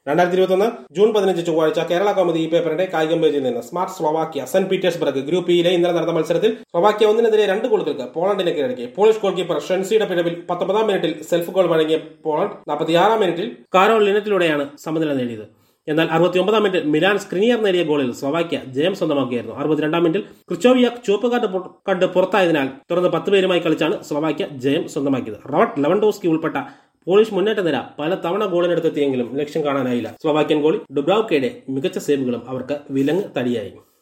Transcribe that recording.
രണ്ടായിരത്തി ഇരുപത്തൊന്ന് ജൂൺ പതിനഞ്ച് ചൊവ്വാഴ്ച കേരള കൗമുദി ഈ പേപ്പറിന്റെ കായികം പേജിൽ നിന്ന് smart Slovakia Saint Petersburg group ഇയിലെ ഇന്നലെ നടന്ന മത്സരത്തിൽ സ്ലോവാക്യ ഒന്നിനെതിരെ രണ്ട് ഗോളുകൾക്ക് പോളണ്ടിനെ കീഴടക്കി പോളിഷ് ഗോൾ കീപ്പർ ഷെൻസിയുടെ പിഴവിൽ പത്തൊമ്പതാം മിനിറ്റിൽ സെൽഫ് ഗോൾ വഴങ്ങിയ പോളണ്ട് നാൽപ്പത്തിയാറാം മിനിറ്റിൽ കാരോൾ ലിനറ്റിലൂടെയാണ് സമനില നേടിയത് എന്നാൽ അറുപത്തിയൊമ്പതാം മിനിറ്റിൽ മിലാൻ സ്ക്രീനിയർ നേടിയ ഗോളിൽ സ്ലോവാക്യ ജയം സ്വന്തമാക്കുകയായിരുന്നു അറുപത്തിരണ്ടാം മിനിറ്റിൽ ക്രിച്ചോവിയാക് ചുവപ്പ് കാർഡ് പൊ- കണ്ട് പുറത്തായതിനാൽ തുടർന്ന് പത്ത് പേരുമായി കളിച്ചാണ് സ്ലോവാക്യ ജയം സ്വന്തമാക്കിയത് റോബർട്ട് ലെവൻഡോസ്കി ഉൾപ്പെട്ട പോളിഷ് മുന്നേറ്റ നിര പല തവണ ഗോളിനടുത്തെത്തിയെങ്കിലും ലക്ഷ്യം കാണാനായില്ല സ്ലോവാക്യൻ ഗോളി ഡുബ്രാവ്കയുടെ മികച്ച സേവുകളും അവർക്ക് വിലങ്ങ് തടിയായി